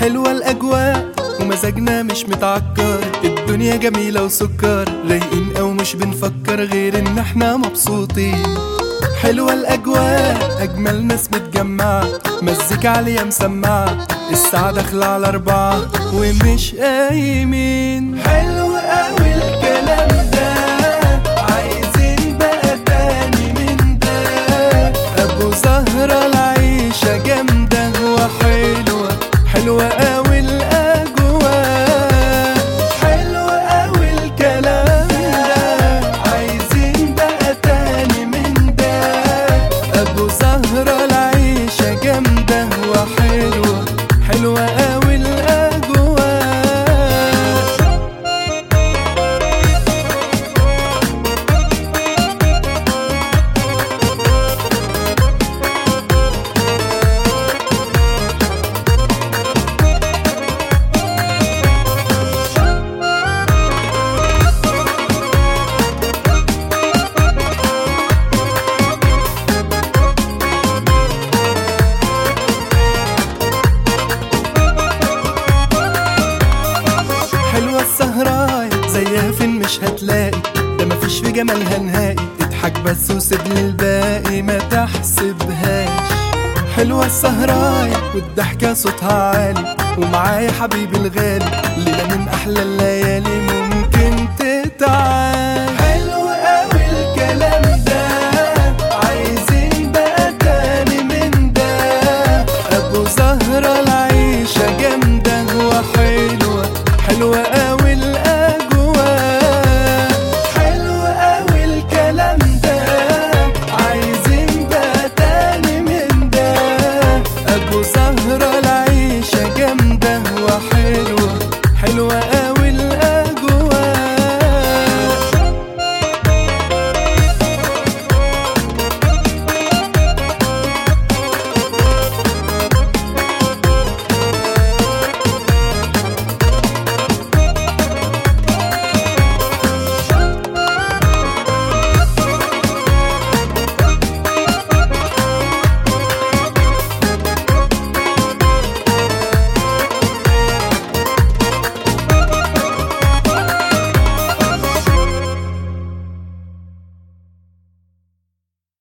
حلوة الأجواء ومزاجنا مش متعكر الدنيا جميلة وسكر رايقين أو مش بنفكر غير إن احنا مبسوطين حلوة الأجواء أجمل ناس متجمعة مزيكا عالية مسمعة الساعة داخلة على أربعة ومش قايمين حلو أوي الكلام ده عايزين بقى تاني من ده أبو زهرة العيشة جامدة وحلوة حلوة أوي الأجواء حلو أوي الكلام ده عايزين بقى تاني من ده أبو زهرة العيشة جامدة وحلوة حلوة أوي الأجواء حلوة السهراية زيها فين مش هتلاقي ده مفيش في جمالها نهائي اضحك بس وسيب لي الباقي ما تحسبهاش حلوة السهراية والضحكة صوتها عالي ومعايا حبيبي الغالي ليلة من أحلى الليالي ممكن تتعال